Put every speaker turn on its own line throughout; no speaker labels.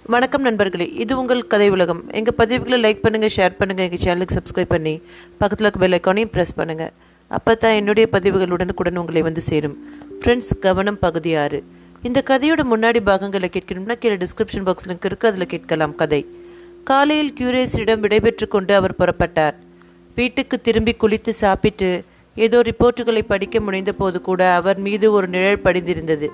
வணக்கம் நண்பர்களே இது உங்கள் கதை உலகம் எங்கள் பதிவுகளை லைக் பண்ணுங்கள் ஷேர் பண்ணுங்கள் எங்கள் சேனலுக்கு சப்ஸ்கிரைப் பண்ணி பக்கத்தில் இருக்க பெல் ஐக்கானையும் ப்ரெஸ் பண்ணுங்கள் அப்போ தான் என்னுடைய பதிவுகள் உடனுக்குடன் உங்களை வந்து சேரும் ஃப்ரெண்ட்ஸ் கவனம் பகுதி ஆறு இந்த கதையோட முன்னாடி பாகங்களை கேட்கணும்னா கீழே டிஸ்கிரிப்ஷன் பாக்ஸ் லிங்க் இருக்குது அதில் கேட்கலாம் கதை காலையில் கியூரேஸிடம் விடைபெற்று கொண்டு அவர் புறப்பட்டார் வீட்டுக்கு திரும்பி குளித்து சாப்பிட்டு ஏதோ ரிப்போர்ட்டுகளை படிக்க முனைந்த போது கூட அவர் மீது ஒரு நிழல் படிந்திருந்தது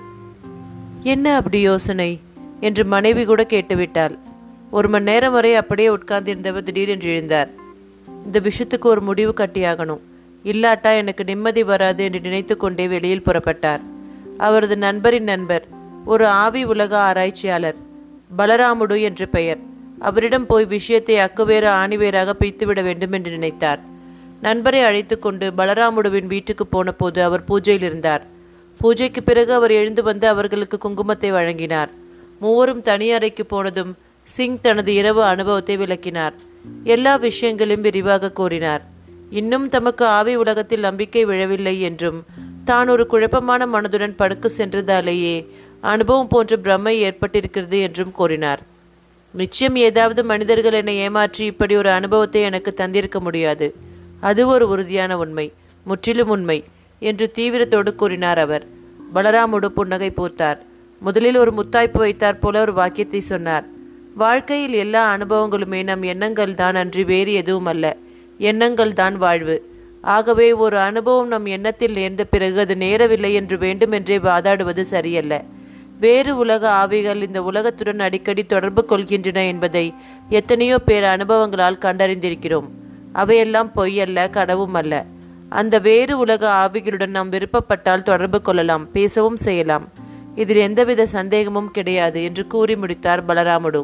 என்ன அப்படி யோசனை என்று மனைவி கூட கேட்டுவிட்டாள் ஒரு மணி நேரம் வரை அப்படியே உட்கார்ந்திருந்தவர் திடீரென்று எழுந்தார் இந்த விஷயத்துக்கு ஒரு முடிவு கட்டியாகணும் இல்லாட்டா எனக்கு நிம்மதி வராது என்று நினைத்து கொண்டே வெளியில் புறப்பட்டார் அவரது நண்பரின் நண்பர் ஒரு ஆவி உலக ஆராய்ச்சியாளர் பலராமுடு என்று பெயர் அவரிடம் போய் விஷயத்தை அக்குவேறு ஆணிவேராக பிரித்துவிட வேண்டும் என்று நினைத்தார் நண்பரை அழைத்து கொண்டு பலராமுடுவின் வீட்டுக்கு போன போது அவர் பூஜையில் இருந்தார் பூஜைக்கு பிறகு அவர் எழுந்து வந்து அவர்களுக்கு குங்குமத்தை வழங்கினார் மூவரும் தனி அறைக்கு போனதும் சிங் தனது இரவு அனுபவத்தை விளக்கினார் எல்லா விஷயங்களையும் விரிவாக கூறினார் இன்னும் தமக்கு ஆவி உலகத்தில் நம்பிக்கை விழவில்லை என்றும் தான் ஒரு குழப்பமான மனதுடன் படுக்க சென்றதாலேயே அனுபவம் போன்ற பிரமை ஏற்பட்டிருக்கிறது என்றும் கூறினார் நிச்சயம் ஏதாவது மனிதர்கள் என்னை ஏமாற்றி இப்படி ஒரு அனுபவத்தை எனக்கு தந்திருக்க முடியாது அது ஒரு உறுதியான உண்மை முற்றிலும் உண்மை என்று தீவிரத்தோடு கூறினார் அவர் பலராமுடு புன்னகை பூத்தார் முதலில் ஒரு முத்தாய்ப்பு வைத்தார் போல ஒரு வாக்கியத்தை சொன்னார் வாழ்க்கையில் எல்லா அனுபவங்களுமே நம் எண்ணங்கள் தான் அன்றி வேறு எதுவும் அல்ல எண்ணங்கள் தான் வாழ்வு ஆகவே ஒரு அனுபவம் நம் எண்ணத்தில் நேர்ந்த பிறகு அது நேரவில்லை என்று வேண்டுமென்றே வாதாடுவது சரியல்ல வேறு உலக ஆவிகள் இந்த உலகத்துடன் அடிக்கடி தொடர்பு கொள்கின்றன என்பதை எத்தனையோ பேர் அனுபவங்களால் கண்டறிந்திருக்கிறோம் அவையெல்லாம் பொய்யல்ல கனவும் அல்ல அந்த வேறு உலக ஆவிகளுடன் நாம் விருப்பப்பட்டால் தொடர்பு கொள்ளலாம் பேசவும் செய்யலாம் இதில் எந்தவித சந்தேகமும் கிடையாது என்று கூறி முடித்தார் பலராமுடு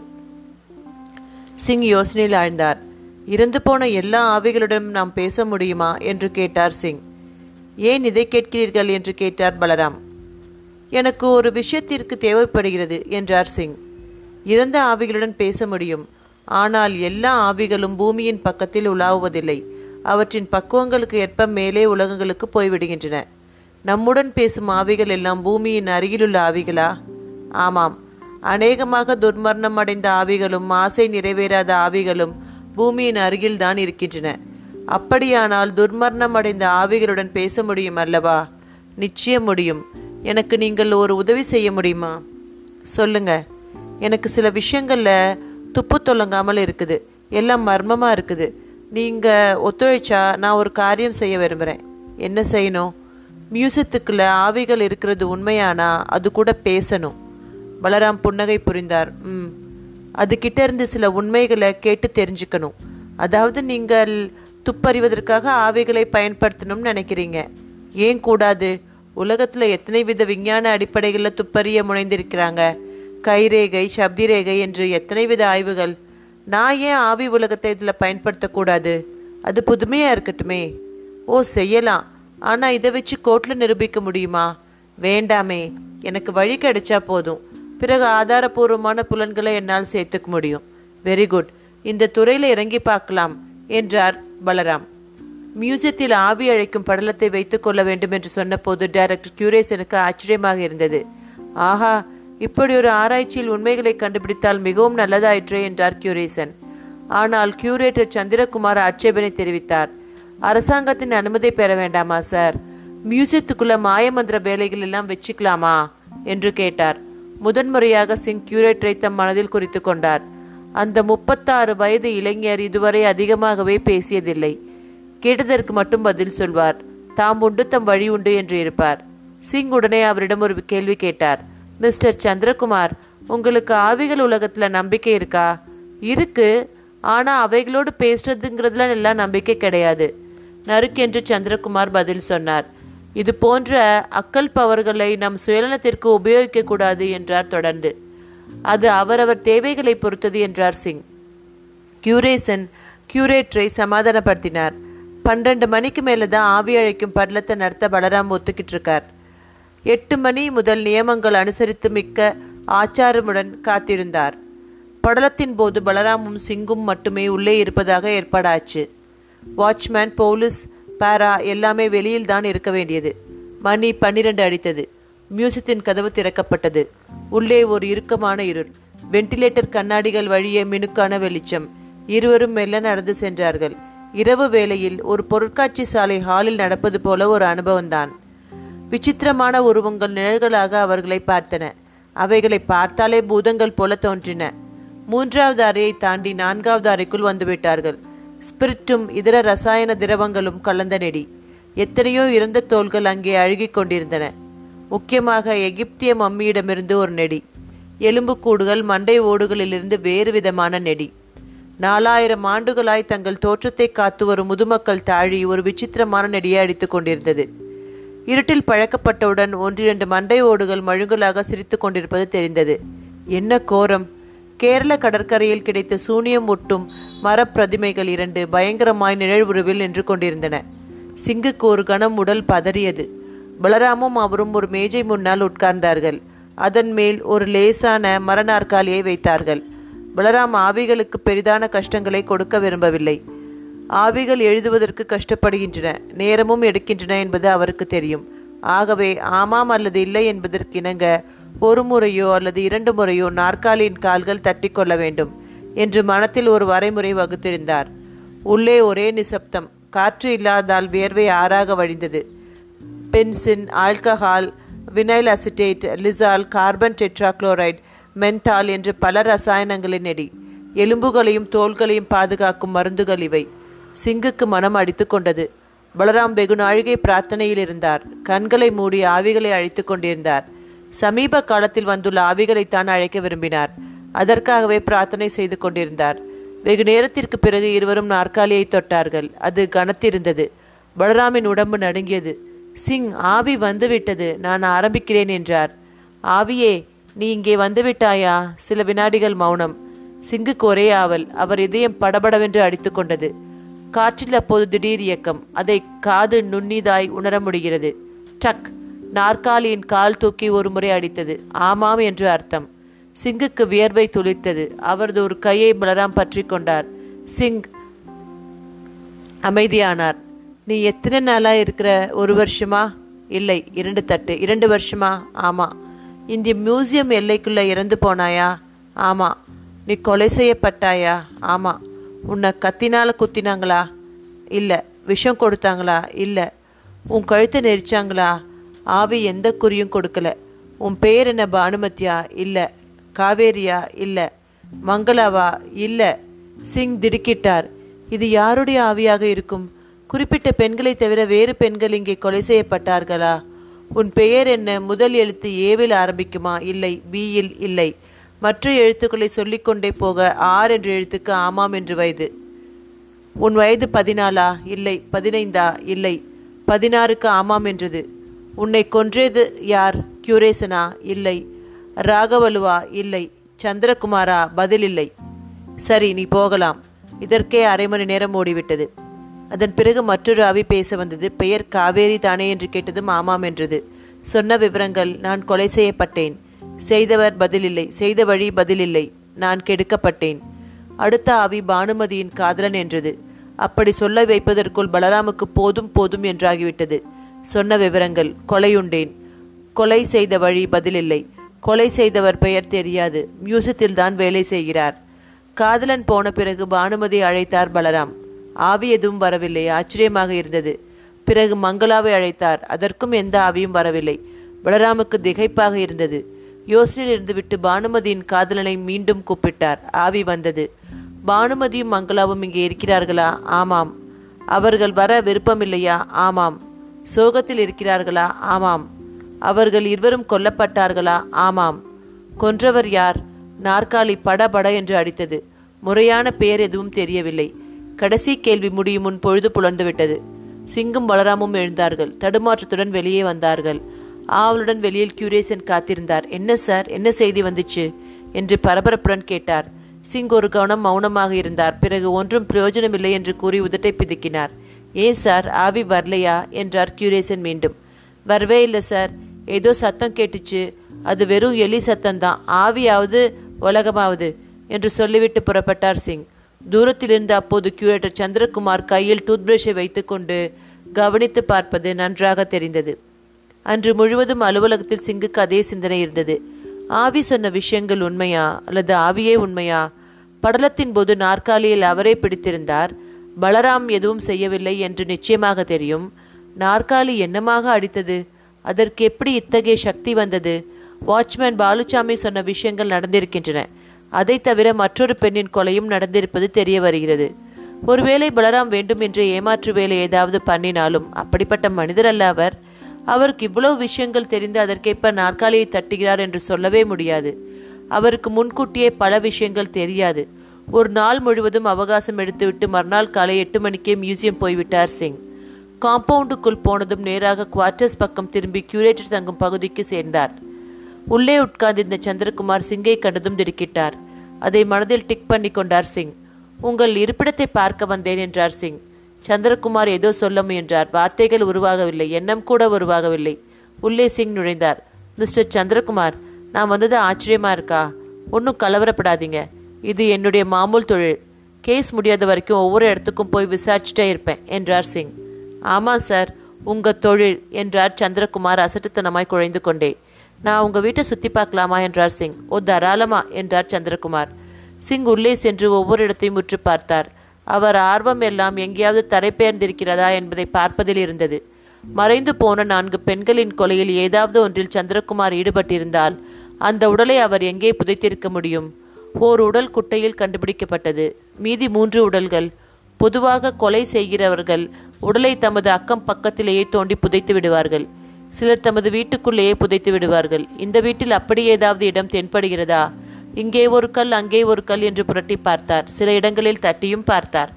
சிங் யோசனையில் ஆழ்ந்தார் இறந்து போன எல்லா ஆவிகளுடன் நாம் பேச முடியுமா என்று கேட்டார் சிங் ஏன் இதை கேட்கிறீர்கள் என்று கேட்டார் பலராம் எனக்கு ஒரு விஷயத்திற்கு தேவைப்படுகிறது என்றார் சிங் இறந்த ஆவிகளுடன் பேச முடியும் ஆனால் எல்லா ஆவிகளும் பூமியின் பக்கத்தில் உலாவுவதில்லை அவற்றின் பக்குவங்களுக்கு ஏற்ப மேலே உலகங்களுக்கு போய்விடுகின்றன நம்முடன் பேசும் ஆவிகள் எல்லாம் பூமியின் அருகிலுள்ள ஆவிகளா ஆமாம் அநேகமாக துர்மரணம் அடைந்த ஆவிகளும் ஆசை நிறைவேறாத ஆவிகளும் பூமியின் அருகில்தான் இருக்கின்றன அப்படியானால் துர்மரணம் அடைந்த ஆவிகளுடன் பேச முடியும் அல்லவா நிச்சயம் முடியும் எனக்கு நீங்கள் ஒரு உதவி செய்ய முடியுமா சொல்லுங்க எனக்கு சில விஷயங்கள்ல துப்பு தொலங்காமல் இருக்குது எல்லாம் மர்மமாக இருக்குது நீங்கள் ஒத்துழைச்சா நான் ஒரு காரியம் செய்ய விரும்புகிறேன் என்ன செய்யணும் மியூசியத்துக்குள்ள ஆவிகள் இருக்கிறது உண்மையானா அது கூட பேசணும் பலராம் புன்னகை புரிந்தார் ம் அதுகிட்ட இருந்து சில உண்மைகளை கேட்டு தெரிஞ்சுக்கணும் அதாவது நீங்கள் துப்பறிவதற்காக ஆவிகளை பயன்படுத்தணும்னு நினைக்கிறீங்க ஏன் கூடாது உலகத்தில் எத்தனை வித விஞ்ஞான அடிப்படைகளில் துப்பறிய முனைந்திருக்கிறாங்க கைரேகை சப்திரேகை என்று எத்தனை வித ஆய்வுகள் நான் ஏன் ஆவி உலகத்தை இதில் பயன்படுத்தக்கூடாது அது புதுமையாக இருக்கட்டுமே ஓ செய்யலாம் ஆனால் இதை வச்சு கோர்ட்டில் நிரூபிக்க முடியுமா வேண்டாமே எனக்கு வழி கிடைச்சா போதும் பிறகு ஆதாரபூர்வமான புலன்களை என்னால் சேர்த்துக்க முடியும் வெரி குட் இந்த துறையில் இறங்கி பார்க்கலாம் என்றார் பலராம் மியூசியத்தில் ஆவி அழைக்கும் படலத்தை வைத்துக் கொள்ள வேண்டும் என்று சொன்னபோது டைரக்டர் கியூரேசனுக்கு ஆச்சரியமாக இருந்தது ஆஹா இப்படி ஒரு ஆராய்ச்சியில் உண்மைகளை கண்டுபிடித்தால் மிகவும் நல்லதாயிற்றே என்றார் கியூரேசன் ஆனால் கியூரேட்டர் சந்திரகுமார் ஆட்சேபனை தெரிவித்தார் அரசாங்கத்தின் அனுமதி பெற வேண்டாமா சார் மியூசியத்துக்குள்ள மாயமந்திர வேலைகள் எல்லாம் வச்சுக்கலாமா என்று கேட்டார் முதன்முறையாக சிங் கியூரேட்டரை தம் மனதில் குறித்து கொண்டார் அந்த முப்பத்தாறு வயது இளைஞர் இதுவரை அதிகமாகவே பேசியதில்லை கேட்டதற்கு மட்டும் பதில் சொல்வார் தாம் உண்டு தம் வழி உண்டு என்று இருப்பார் சிங் உடனே அவரிடம் ஒரு கேள்வி கேட்டார் மிஸ்டர் சந்திரகுமார் உங்களுக்கு ஆவிகள் உலகத்தில் நம்பிக்கை இருக்கா இருக்கு ஆனால் அவைகளோடு பேசுறதுங்கிறதுல எல்லாம் நம்பிக்கை கிடையாது நறுக்கென்று சந்திரகுமார் பதில் சொன்னார் இது போன்ற அக்கல் பவர்களை நம் சுயநலத்திற்கு உபயோகிக்க கூடாது என்றார் தொடர்ந்து அது அவரவர் தேவைகளை பொறுத்தது என்றார் சிங் கியூரேசன் கியூரேட்டரை சமாதானப்படுத்தினார் பன்னிரண்டு மணிக்கு மேலே தான் ஆவி அழைக்கும் படலத்தை நடத்த பலராம் ஒத்துக்கிட்டு இருக்கார் எட்டு மணி முதல் நியமங்கள் அனுசரித்து மிக்க ஆச்சாரமுடன் காத்திருந்தார் படலத்தின் போது பலராமும் சிங்கும் மட்டுமே உள்ளே இருப்பதாக ஏற்பாடாச்சு வாட்ச்மேன் போலீஸ் பாரா எல்லாமே வெளியில் தான் இருக்க வேண்டியது மணி பன்னிரண்டு அடித்தது மியூசியத்தின் கதவு திறக்கப்பட்டது உள்ளே ஒரு இறுக்கமான இருள் வெண்டிலேட்டர் கண்ணாடிகள் வழியே மினுக்கான வெளிச்சம் இருவரும் மெல்ல நடந்து சென்றார்கள் இரவு வேளையில் ஒரு பொருட்காட்சி சாலை ஹாலில் நடப்பது போல ஒரு அனுபவம்தான் விசித்திரமான உருவங்கள் நிழல்களாக அவர்களை பார்த்தன அவைகளை பார்த்தாலே பூதங்கள் போல தோன்றின மூன்றாவது அறையை தாண்டி நான்காவது அறைக்குள் வந்துவிட்டார்கள் ஸ்பிரிட்டும் இதர ரசாயன திரவங்களும் கலந்த நெடி எத்தனையோ இறந்த தோள்கள் அங்கே அழுகிக் கொண்டிருந்தன முக்கியமாக எகிப்திய மம்மியிடமிருந்து ஒரு நெடி எலும்புக்கூடுகள் மண்டை ஓடுகளிலிருந்து வேறு விதமான நெடி நாலாயிரம் ஆண்டுகளாய் தங்கள் தோற்றத்தை காத்து வரும் முதுமக்கள் தாழி ஒரு விசித்திரமான நெடியை அடித்துக் கொண்டிருந்தது இருட்டில் பழக்கப்பட்டவுடன் ஒன்றிரண்டு மண்டை ஓடுகள் மழுங்கலாக சிரித்து கொண்டிருப்பது தெரிந்தது என்ன கோரம் கேரள கடற்கரையில் கிடைத்த சூனியம் ஒட்டும் மரப்பிரதிமைகள் இரண்டு பயங்கரமாய் நிழல் உருவில் நின்று கொண்டிருந்தன சிங்குக்கு ஒரு கணம் உடல் பதறியது பலராமும் அவரும் ஒரு மேஜை முன்னால் உட்கார்ந்தார்கள் அதன் மேல் ஒரு லேசான மர நாற்காலியை வைத்தார்கள் பலராம் ஆவிகளுக்கு பெரிதான கஷ்டங்களை கொடுக்க விரும்பவில்லை ஆவிகள் எழுதுவதற்கு கஷ்டப்படுகின்றன நேரமும் எடுக்கின்றன என்பது அவருக்கு தெரியும் ஆகவே ஆமாம் அல்லது இல்லை என்பதற்கு இணங்க ஒரு முறையோ அல்லது இரண்டு முறையோ நாற்காலியின் கால்கள் தட்டி கொள்ள வேண்டும் என்று மனத்தில் ஒரு வரைமுறை வகுத்திருந்தார் உள்ளே ஒரே நிசப்தம் காற்று இல்லாதால் வியர்வை ஆறாக வழிந்தது benzene alcohol vinyl acetate lysol carbon tetrachloride menthol என்று பல ரசாயனங்களின் நெடி எலும்புகளையும் தோள்களையும் பாதுகாக்கும் மருந்துகள் இவை சிங்குக்கு மனம் அடித்து கொண்டது பலராம் வெகு நாழிகை பிரார்த்தனையில் இருந்தார் கண்களை மூடி ஆவிகளை அழைத்து கொண்டிருந்தார் சமீப காலத்தில் வந்துள்ள ஆவிகளைத்தான் அழைக்க விரும்பினார் அதற்காகவே பிரார்த்தனை செய்து கொண்டிருந்தார் வெகு நேரத்திற்கு பிறகு இருவரும் நாற்காலியை தொட்டார்கள் அது கனத்திருந்தது பலராமின் உடம்பு நடுங்கியது சிங் ஆவி வந்துவிட்டது நான் ஆரம்பிக்கிறேன் என்றார் ஆவியே நீ இங்கே வந்துவிட்டாயா சில வினாடிகள் மௌனம் சிங்குக்கு ஒரே ஆவல் அவர் இதயம் படபடவென்று அடித்து கொண்டது காற்றில் அப்போது திடீர் இயக்கம் அதை காது நுண்ணிதாய் உணர முடிகிறது டக் நாற்காலியின் கால் தூக்கி ஒரு முறை அடித்தது ஆமாம் என்று அர்த்தம் சிங்குக்கு வியர்வை துளிர்த்தது அவரது ஒரு கையை பலராம் பற்றி கொண்டார் சிங் அமைதியானார் நீ எத்தனை நாளா இருக்கிற ஒரு வருஷமா இல்லை இரண்டு தட்டு இரண்டு வருஷமா ஆமா இந்த மியூசியம் எல்லைக்குள்ள இறந்து போனாயா ஆமா நீ கொலை செய்யப்பட்டாயா ஆமா உன்னை கத்தினால குத்தினாங்களா இல்லை விஷம் கொடுத்தாங்களா இல்லை உன் கழுத்தை நெரிச்சாங்களா ஆவி எந்த குறியும் கொடுக்கல உன் பேர் என்ன பானுமத்தியா இல்லை காவேரியா இல்லை மங்களாவா இல்லை சிங் திடுக்கிட்டார் இது யாருடைய ஆவியாக இருக்கும் குறிப்பிட்ட பெண்களை தவிர வேறு பெண்கள் இங்கே கொலை செய்யப்பட்டார்களா உன் பெயர் என்ன முதல் எழுத்து ஏவில் ஆரம்பிக்குமா இல்லை பியில் இல்லை மற்ற எழுத்துக்களை சொல்லிக்கொண்டே போக ஆர் என்ற எழுத்துக்கு ஆமாம் என்று வயது உன் வயது பதினாலா இல்லை பதினைந்தா இல்லை பதினாறுக்கு ஆமாம் என்றது உன்னை கொன்றது யார் கியூரேசனா இல்லை ராகவலுவா இல்லை சந்திரகுமாரா பதில் இல்லை சரி நீ போகலாம் இதற்கே அரை மணி நேரம் ஓடிவிட்டது அதன் பிறகு மற்றொரு ஆவி பேச வந்தது பெயர் காவேரி தானே என்று கேட்டதும் ஆமாம் என்றது சொன்ன விவரங்கள் நான் கொலை செய்யப்பட்டேன் செய்தவர் பதிலில்லை செய்த வழி பதிலில்லை நான் கெடுக்கப்பட்டேன் அடுத்த ஆவி பானுமதியின் காதலன் என்றது அப்படி சொல்ல வைப்பதற்குள் பலராமுக்கு போதும் போதும் என்றாகிவிட்டது சொன்ன விவரங்கள் கொலையுண்டேன் கொலை செய்த வழி பதிலில்லை கொலை செய்தவர் பெயர் தெரியாது மியூசியத்தில் தான் வேலை செய்கிறார் காதலன் போன பிறகு பானுமதி அழைத்தார் பலராம் ஆவி எதுவும் வரவில்லை ஆச்சரியமாக இருந்தது பிறகு மங்களாவை அழைத்தார் அதற்கும் எந்த ஆவியும் வரவில்லை பலராமுக்கு திகைப்பாக இருந்தது யோசனையில் இருந்துவிட்டு பானுமதியின் காதலனை மீண்டும் கூப்பிட்டார் ஆவி வந்தது பானுமதியும் மங்களாவும் இங்கே இருக்கிறார்களா ஆமாம் அவர்கள் வர விருப்பமில்லையா ஆமாம் சோகத்தில் இருக்கிறார்களா ஆமாம் அவர்கள் இருவரும் கொல்லப்பட்டார்களா ஆமாம் கொன்றவர் யார் நாற்காலி பட பட என்று அடித்தது முறையான பெயர் எதுவும் தெரியவில்லை கடைசி கேள்வி முடியும் முன் பொழுது புலர்ந்துவிட்டது சிங்கும் பலராமும் எழுந்தார்கள் தடுமாற்றத்துடன் வெளியே வந்தார்கள் ஆவலுடன் வெளியில் கியூரேசன் காத்திருந்தார் என்ன சார் என்ன செய்தி வந்துச்சு என்று பரபரப்புடன் கேட்டார் சிங் ஒரு கவனம் மௌனமாக இருந்தார் பிறகு ஒன்றும் பிரயோஜனமில்லை என்று கூறி உதட்டை பிதுக்கினார் ஏன் சார் ஆவி வரலையா என்றார் கியூரேசன் மீண்டும் வரவே இல்லை சார் ஏதோ சத்தம் கேட்டுச்சு அது வெறும் எலி சத்தம்தான் ஆவியாவது உலகமாவது என்று சொல்லிவிட்டு புறப்பட்டார் சிங் தூரத்திலிருந்து அப்போது கியூரேட்டர் சந்திரகுமார் கையில் டூத்பிரஷை வைத்துக்கொண்டு கவனித்து பார்ப்பது நன்றாக தெரிந்தது அன்று முழுவதும் அலுவலகத்தில் சிங்குக்கு அதே சிந்தனை இருந்தது ஆவி சொன்ன விஷயங்கள் உண்மையா அல்லது ஆவியே உண்மையா படலத்தின் போது நாற்காலியில் அவரே பிடித்திருந்தார் பலராம் எதுவும் செய்யவில்லை என்று நிச்சயமாக தெரியும் நாற்காலி என்னமாக அடித்தது அதற்கு எப்படி இத்தகைய சக்தி வந்தது வாட்ச்மேன் பாலுசாமி சொன்ன விஷயங்கள் நடந்திருக்கின்றன அதை தவிர மற்றொரு பெண்ணின் கொலையும் நடந்திருப்பது தெரிய வருகிறது ஒருவேளை பலராம் வேண்டும் என்று ஏமாற்று வேலை ஏதாவது பண்ணினாலும் அப்படிப்பட்ட மனிதர் அல்ல அவர் அவருக்கு இவ்வளவு விஷயங்கள் தெரிந்து அதற்கேற்ப நாற்காலியை தட்டுகிறார் என்று சொல்லவே முடியாது அவருக்கு முன்கூட்டியே பல விஷயங்கள் தெரியாது ஒரு நாள் முழுவதும் அவகாசம் எடுத்துவிட்டு மறுநாள் காலை எட்டு மணிக்கே மியூசியம் போய்விட்டார் சிங் காம்பவுண்டுக்குள் போனதும் நேராக குவார்ட்டர்ஸ் பக்கம் திரும்பி கியூரேட்டர் தங்கும் பகுதிக்கு சேர்ந்தார் உள்ளே உட்கார்ந்திருந்த சந்திரகுமார் சிங்கை கண்டதும் திடுக்கிட்டார் அதை மனதில் டிக் பண்ணி கொண்டார் சிங் உங்கள் இருப்பிடத்தை பார்க்க வந்தேன் என்றார் சிங் சந்திரகுமார் ஏதோ சொல்ல முயன்றார் வார்த்தைகள் உருவாகவில்லை எண்ணம் கூட உருவாகவில்லை உள்ளே சிங் நுழைந்தார் மிஸ்டர் சந்திரகுமார் நான் வந்தது ஆச்சரியமா இருக்கா ஒன்றும் கலவரப்படாதீங்க இது என்னுடைய மாமூல் தொழில் கேஸ் முடியாத வரைக்கும் ஒவ்வொரு இடத்துக்கும் போய் விசாரிச்சுட்டே இருப்பேன் என்றார் சிங் ஆமாம் சார் உங்கள் தொழில் என்றார் சந்திரகுமார் அசட்டுத்தனமாய் குழைந்து கொண்டே நான் உங்கள் வீட்டை சுற்றி பார்க்கலாமா என்றார் சிங் ஓ தாராளமா என்றார் சந்திரகுமார் சிங் உள்ளே சென்று ஒவ்வொரு இடத்தையும் உற்று பார்த்தார் அவர் ஆர்வம் எல்லாம் எங்கேயாவது தரைபெயர்ந்திருக்கிறதா என்பதை பார்ப்பதில் இருந்தது மறைந்து போன நான்கு பெண்களின் கொலையில் ஏதாவது ஒன்றில் சந்திரகுமார் ஈடுபட்டிருந்தால் அந்த உடலை அவர் எங்கே புதைத்திருக்க முடியும் ஓர் உடல் குட்டையில் கண்டுபிடிக்கப்பட்டது மீதி மூன்று உடல்கள் பொதுவாக கொலை செய்கிறவர்கள் உடலை தமது அக்கம் பக்கத்திலேயே தோண்டி புதைத்து விடுவார்கள் சிலர் தமது வீட்டுக்குள்ளேயே புதைத்து விடுவார்கள் இந்த வீட்டில் அப்படி ஏதாவது இடம் தென்படுகிறதா இங்கே ஒரு கல் அங்கே ஒரு கல் என்று புரட்டி பார்த்தார் சில இடங்களில் தட்டியும் பார்த்தார்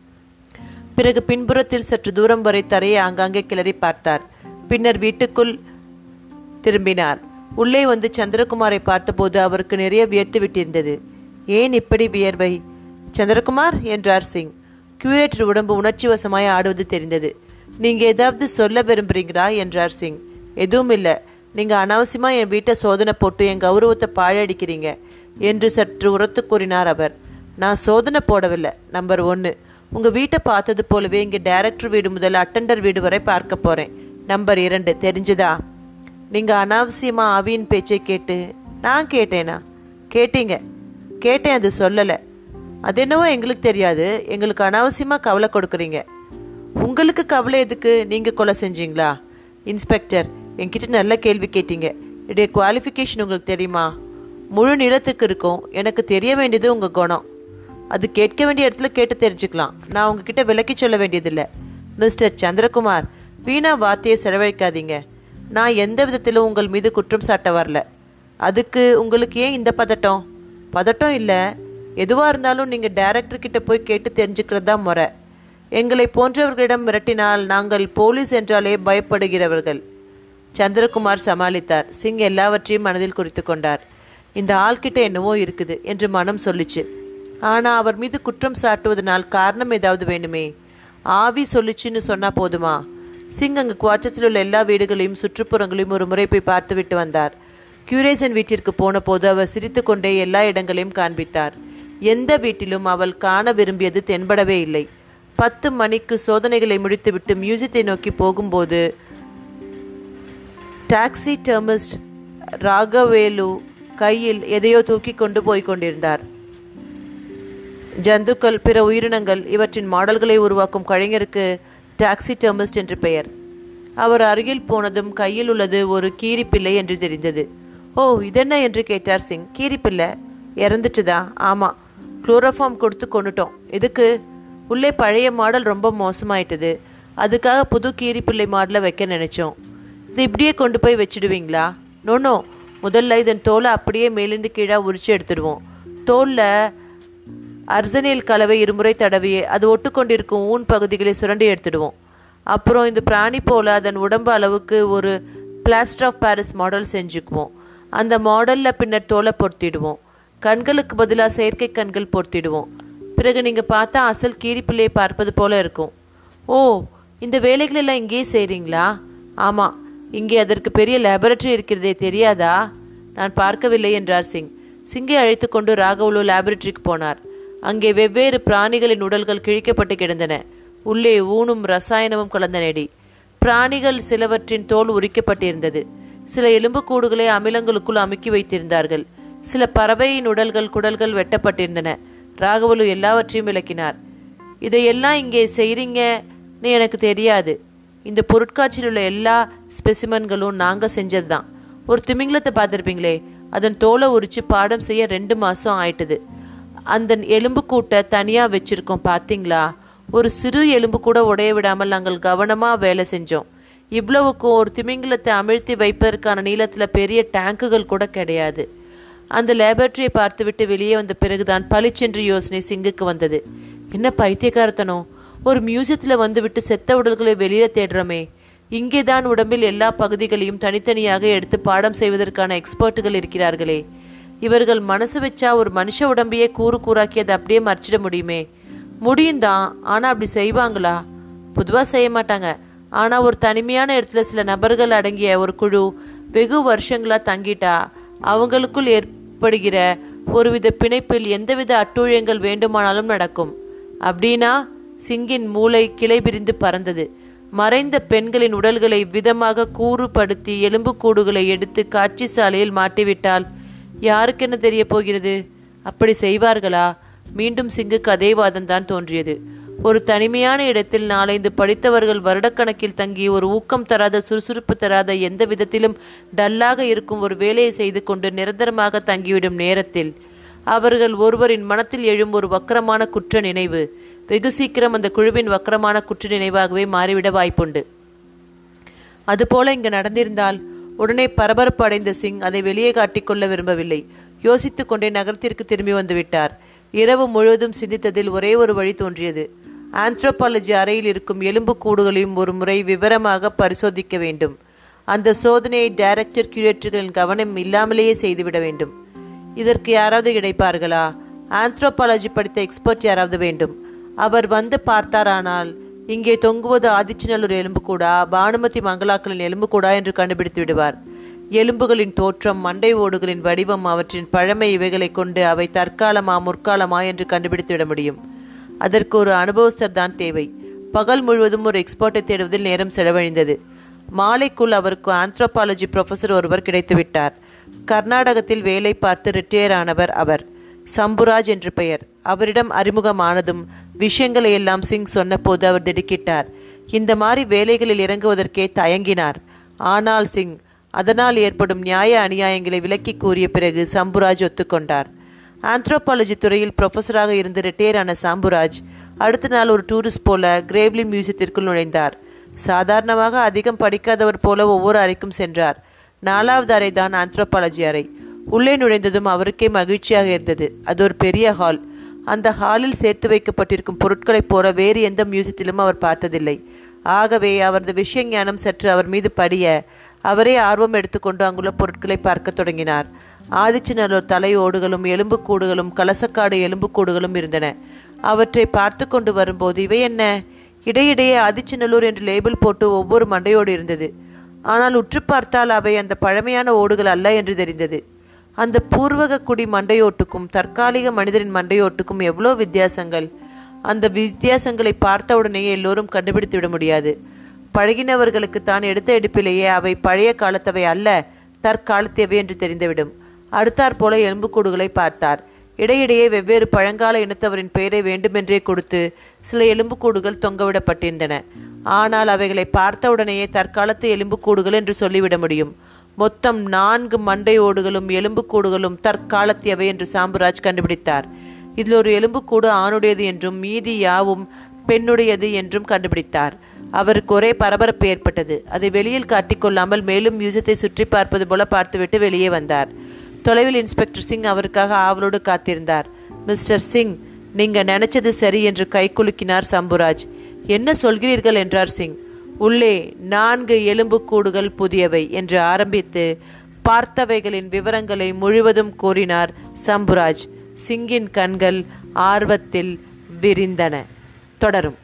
பிறகு பின்புறத்தில் சற்று தூரம் வரை தரையை ஆங்காங்கே கிளறி பார்த்தார் பின்னர் வீட்டுக்குள் திரும்பினார் உள்ளே வந்து சந்திரகுமாரை பார்த்தபோது அவருக்கு நிறைய வியர்த்து விட்டிருந்தது ஏன் இப்படி வியர்வை சந்திரகுமார் என்றார் சிங் கியூரேட்டர் உடம்பு உணர்ச்சி வசமாய் ஆடுவது தெரிந்தது நீங்க ஏதாவது சொல்ல விரும்புறீங்களா என்றார் சிங் எதுவும் இல்லை நீங்க அனாவசியமா என் வீட்டை சோதனை போட்டு என் கௌரவத்தை பாழடிக்கிறீங்க என்று சற்று உரத்து கூறினார் அவர் நான் சோதனை போடவில்லை நம்பர் ஒன்று உங்க வீட்டை பார்த்தது போலவே இங்கே டைரக்டர் வீடு முதல் அட்டெண்டர் வீடு வரை பார்க்க போறேன் நம்பர் இரண்டு தெரிஞ்சுதா நீங்க அனாவசியமா ஆவியின் பேச்சை கேட்டு நான் கேட்டேனா கேட்டீங்க கேட்டேன் அது சொல்லலை அது என்னவோ எங்களுக்கு தெரியாது எங்களுக்கு அனாவசியமாக கவலை கொடுக்குறீங்க உங்களுக்கு கவலை எதுக்கு நீங்கள் கொலை செஞ்சீங்களா இன்ஸ்பெக்டர் என்கிட்ட நல்ல கேள்வி கேட்டீங்க என்னுடைய குவாலிஃபிகேஷன் உங்களுக்கு தெரியுமா முழு நிலத்துக்கு இருக்கும் எனக்கு தெரிய வேண்டியது உங்கள் குணம் அது கேட்க வேண்டிய இடத்துல கேட்டு தெரிஞ்சுக்கலாம் நான் உங்ககிட்ட விளக்கி சொல்ல வேண்டியதில்லை மிஸ்டர் சந்திரகுமார் வீணா வார்த்தையை செலவழிக்காதீங்க நான் எந்த விதத்திலும் உங்கள் மீது குற்றம் சாட்ட வரல அதுக்கு உங்களுக்கு ஏன் இந்த பதட்டம் பதட்டம் இல்லை எதுவாக இருந்தாலும் நீங்கள் டைரக்டர் கிட்ட போய் கேட்டு தெரிஞ்சுக்கிறது தான் முறை எங்களை போன்றவர்களிடம் மிரட்டினால் நாங்கள் போலீஸ் என்றாலே பயப்படுகிறவர்கள் சந்திரகுமார் சமாளித்தார் சிங் எல்லாவற்றையும் மனதில் குறித்து கொண்டார் இந்த ஆள்கிட்ட என்னவோ இருக்குது என்று மனம் சொல்லிச்சு ஆனால் அவர் மீது குற்றம் சாட்டுவதனால் காரணம் ஏதாவது வேணுமே ஆவி சொல்லிச்சுன்னு சொன்னால் போதுமா சிங் அங்கு குவார்ட்டர்ஸில் உள்ள எல்லா வீடுகளையும் சுற்றுப்புறங்களையும் ஒரு முறை போய் பார்த்துவிட்டு வந்தார் கியூரேசன் வீட்டிற்கு போன போது அவர் சிரித்துக்கொண்டே எல்லா இடங்களையும் காண்பித்தார் எந்த வீட்டிலும் அவள் காண விரும்பியது தென்படவே இல்லை பத்து மணிக்கு சோதனைகளை முடித்துவிட்டு மியூசியத்தை நோக்கி போகும்போது டாக்ஸி டெர்மிஸ்ட் ராகவேலு கையில் எதையோ தூக்கி கொண்டு போய் கொண்டிருந்தார் ஜந்துக்கள் பிற உயிரினங்கள் இவற்றின் மாடல்களை உருவாக்கும் கலைஞருக்கு டாக்ஸி டெர்மிஸ்ட் என்று பெயர் அவர் அருகில் போனதும் கையில் உள்ளது ஒரு கீரிப்பிள்ளை என்று தெரிந்தது ஓ இதென்ன என்று கேட்டார் சிங் கீரிப்பிள்ளை இறந்துட்டுதா ஆமாம் குளோரோஃபார்ம் கொடுத்து கொண்டுட்டோம் எதுக்கு உள்ளே பழைய மாடல் ரொம்ப மோசமாயிட்டது அதுக்காக புது கீரிப்பிள்ளை மாடலை வைக்க நினச்சோம் இது இப்படியே கொண்டு போய் வச்சிடுவீங்களா நோனோ முதல்ல இதன் தோலை அப்படியே மேலிருந்து கீழே உரிச்சு எடுத்துடுவோம் தோலில் அர்சனியல் கலவை இருமுறை தடவி அது ஒட்டுக்கொண்டிருக்கும் ஊன் பகுதிகளை சுரண்டி எடுத்துடுவோம் அப்புறம் இந்த பிராணி போல் அதன் உடம்பு அளவுக்கு ஒரு பிளாஸ்டர் ஆஃப் பாரிஸ் மாடல் செஞ்சுக்குவோம் அந்த மாடலில் பின்னர் தோலை பொருத்திடுவோம் கண்களுக்கு பதிலாக செயற்கை கண்கள் பொருத்திடுவோம் பிறகு நீங்கள் பார்த்தா அசல் கீரிப்பிள்ளையை பார்ப்பது போல இருக்கும் ஓ இந்த வேலைகளெல்லாம் இங்கேயே செய்கிறீங்களா ஆமாம் இங்கே அதற்கு பெரிய லேபரட்டரி இருக்கிறதே தெரியாதா நான் பார்க்கவில்லை என்றார் சிங் சிங்கை அழைத்து கொண்டு ராகவுலு லேபரட்டரிக்கு போனார் அங்கே வெவ்வேறு பிராணிகளின் உடல்கள் கிழிக்கப்பட்டு கிடந்தன உள்ளே ஊனும் ரசாயனமும் கலந்த நெடி பிராணிகள் சிலவற்றின் தோல் உரிக்கப்பட்டிருந்தது சில எலும்புக்கூடுகளை அமிலங்களுக்குள் அமுக்கி வைத்திருந்தார்கள் சில பறவையின் உடல்கள் குடல்கள் வெட்டப்பட்டிருந்தன ராகவலு எல்லாவற்றையும் விளக்கினார் இதையெல்லாம் இங்கே செய்கிறீங்கன்னு எனக்கு தெரியாது இந்த பொருட்காட்சியில் உள்ள எல்லா ஸ்பெசிமன்களும் நாங்கள் செஞ்சது தான் ஒரு திமிங்கலத்தை பார்த்துருப்பீங்களே அதன் தோலை உரித்து பாடம் செய்ய ரெண்டு மாதம் ஆயிட்டுது அந்த எலும்பு கூட்டை தனியாக வச்சுருக்கோம் பார்த்தீங்களா ஒரு சிறு எலும்பு கூட உடைய விடாமல் நாங்கள் கவனமாக வேலை செஞ்சோம் இவ்வளவுக்கும் ஒரு திமிங்கலத்தை அமிழ்த்தி வைப்பதற்கான நீளத்தில் பெரிய டேங்குகள் கூட கிடையாது அந்த லேபரட்டரியை பார்த்துவிட்டு வெளியே வந்த பிறகுதான் பளிச்சென்று யோசனை சிங்குக்கு வந்தது என்ன பைத்தியக்காரத்தனம் ஒரு மியூசியத்தில் வந்துவிட்டு செத்த உடல்களை வெளியே தேடுறோமே இங்கேதான் உடம்பில் எல்லா பகுதிகளையும் தனித்தனியாக எடுத்து பாடம் செய்வதற்கான எக்ஸ்பர்ட்டுகள் இருக்கிறார்களே இவர்கள் மனசு வச்சா ஒரு மனுஷ உடம்பையே கூறு கூறாக்கி அதை அப்படியே மறைச்சிட முடியுமே முடியும் தான் ஆனால் அப்படி செய்வாங்களா பொதுவாக செய்ய மாட்டாங்க ஆனால் ஒரு தனிமையான இடத்துல சில நபர்கள் அடங்கிய ஒரு குழு வெகு வருஷங்களாக தங்கிட்டா அவங்களுக்குள் ஏற்படுகிற ஒருவித பிணைப்பில் எந்தவித அட்டூழியங்கள் வேண்டுமானாலும் நடக்கும் அப்படின்னா சிங்கின் மூளை கிளை பிரிந்து பறந்தது மறைந்த பெண்களின் உடல்களை விதமாக கூறுபடுத்தி எலும்புக்கூடுகளை எடுத்து காட்சி சாலையில் மாட்டிவிட்டால் யாருக்கென்ன தெரிய போகிறது அப்படி செய்வார்களா மீண்டும் சிங்குக்கு அதே வாதம்தான் தோன்றியது ஒரு தனிமையான இடத்தில் நாலைந்து படித்தவர்கள் வருடக்கணக்கில் தங்கி ஒரு ஊக்கம் தராத சுறுசுறுப்பு தராத எந்த விதத்திலும் டல்லாக இருக்கும் ஒரு வேலையை செய்து கொண்டு நிரந்தரமாக தங்கிவிடும் நேரத்தில் அவர்கள் ஒருவரின் மனத்தில் எழும் ஒரு வக்கரமான குற்ற நினைவு வெகு சீக்கிரம் அந்த குழுவின் வக்கரமான குற்ற நினைவாகவே மாறிவிட வாய்ப்புண்டு அதுபோல இங்கு நடந்திருந்தால் உடனே பரபரப்பு அடைந்த சிங் அதை வெளியே காட்டிக்கொள்ள விரும்பவில்லை யோசித்துக் கொண்டே நகரத்திற்கு திரும்பி வந்து விட்டார் இரவு முழுவதும் சிந்தித்ததில் ஒரே ஒரு வழி தோன்றியது ஆந்த்ரோபாலஜி அறையில் இருக்கும் எலும்பு கூடுகளையும் ஒரு முறை விவரமாக பரிசோதிக்க வேண்டும் அந்த சோதனையை டைரக்டர் கியூரேட்டர்களின் கவனம் இல்லாமலேயே செய்துவிட வேண்டும் இதற்கு யாராவது கிடைப்பார்களா ஆந்த்ரோபாலஜி படித்த எக்ஸ்பர்ட் யாராவது வேண்டும் அவர் வந்து பார்த்தாரானால் இங்கே தொங்குவது ஆதிச்சநல்லூர் எலும்புக்கூடா பானுமதி மங்களாக்களின் எலும்புக்கூடா என்று கண்டுபிடித்து விடுவார் எலும்புகளின் தோற்றம் மண்டை ஓடுகளின் வடிவம் அவற்றின் பழமை இவைகளை கொண்டு அவை தற்காலமா முற்காலமா என்று கண்டுபிடித்து விட முடியும் அதற்கு ஒரு அனுபவஸ்தர் தான் தேவை பகல் முழுவதும் ஒரு எக்ஸ்பர்ட்டை தேடுவதில் நேரம் செலவழிந்தது மாலைக்குள் அவருக்கு ஆந்த்ரோபாலஜி ப்ரொஃபஸர் ஒருவர் கிடைத்துவிட்டார் கர்நாடகத்தில் வேலை பார்த்து ரிட்டையர் ஆனவர் அவர் சம்புராஜ் என்று பெயர் அவரிடம் அறிமுகமானதும் விஷயங்களை எல்லாம் சிங் சொன்னபோது அவர் திடுக்கிட்டார் இந்த மாதிரி வேலைகளில் இறங்குவதற்கே தயங்கினார் ஆனால் சிங் அதனால் ஏற்படும் நியாய அநியாயங்களை விளக்கி கூறிய பிறகு சம்புராஜ் ஒத்துக்கொண்டார் ஆந்த்ரோபாலஜி துறையில் ப்ரொஃபஸராக இருந்து ரிட்டையர் ஆன சாம்புராஜ் அடுத்த நாள் ஒரு டூரிஸ்ட் போல கிரேவ்லி மியூசியத்திற்குள் நுழைந்தார் சாதாரணமாக அதிகம் படிக்காதவர் போல ஒவ்வொரு அறைக்கும் சென்றார் நாலாவது அறை தான் ஆந்த்ரோபாலஜி அறை உள்ளே நுழைந்ததும் அவருக்கே மகிழ்ச்சியாக இருந்தது அது ஒரு பெரிய ஹால் அந்த ஹாலில் சேர்த்து வைக்கப்பட்டிருக்கும் பொருட்களைப் போல வேறு எந்த மியூசியத்திலும் அவர் பார்த்ததில்லை ஆகவே அவரது விஷய ஞானம் சற்று அவர் மீது படிய அவரே ஆர்வம் எடுத்துக்கொண்டு அங்குள்ள பொருட்களை பார்க்க தொடங்கினார் ஆதிச்சநல்லூர் தலையோடுகளும் எலும்புக்கூடுகளும் கலசக்காடு எலும்புக்கூடுகளும் இருந்தன அவற்றை பார்த்து கொண்டு வரும்போது இவை என்ன இடையிடையே ஆதிச்சநல்லூர் என்று லேபிள் போட்டு ஒவ்வொரு மண்டையோடு இருந்தது ஆனால் உற்று பார்த்தால் அவை அந்த பழமையான ஓடுகள் அல்ல என்று தெரிந்தது அந்த பூர்வக குடி மண்டையோட்டுக்கும் தற்காலிக மனிதரின் மண்டையோட்டுக்கும் எவ்வளோ வித்தியாசங்கள் அந்த வித்தியாசங்களை பார்த்தவுடனேயே எல்லோரும் கண்டுபிடித்து விட முடியாது பழகினவர்களுக்கு தான் எடுத்த எடுப்பிலேயே அவை பழைய காலத்தவை அல்ல தற்காலத்தவை என்று தெரிந்துவிடும் அடுத்தாற் போல எலும்புக்கூடுகளை பார்த்தார் இடையிடையே வெவ்வேறு பழங்கால இனத்தவரின் பெயரை வேண்டுமென்றே கொடுத்து சில எலும்புக்கூடுகள் தொங்கவிடப்பட்டிருந்தன ஆனால் அவைகளை பார்த்தவுடனேயே தற்காலத்து எலும்புக்கூடுகள் என்று சொல்லிவிட முடியும் மொத்தம் நான்கு மண்டை ஓடுகளும் எலும்புக்கூடுகளும் தற்காலத்தியவை என்று சாம்புராஜ் கண்டுபிடித்தார் இதில் ஒரு எலும்புக்கூடு ஆணுடையது என்றும் மீதி யாவும் பெண்ணுடையது என்றும் கண்டுபிடித்தார் அவருக்கு ஒரே பரபரப்பு ஏற்பட்டது அதை வெளியில் காட்டிக்கொள்ளாமல் மேலும் மியூசியத்தை சுற்றி பார்ப்பது போல பார்த்துவிட்டு வெளியே வந்தார் தொலைவில் இன்ஸ்பெக்டர் சிங் அவருக்காக ஆவலோடு காத்திருந்தார் மிஸ்டர் சிங் நீங்க நினைச்சது சரி என்று கைக்குலுக்கினார் சம்புராஜ் என்ன சொல்கிறீர்கள் என்றார் சிங் உள்ளே நான்கு எலும்புக்கூடுகள் புதியவை என்று ஆரம்பித்து பார்த்தவைகளின் விவரங்களை முழுவதும் கூறினார் சம்புராஜ் சிங்கின் கண்கள் ஆர்வத்தில் விரிந்தன தொடரும்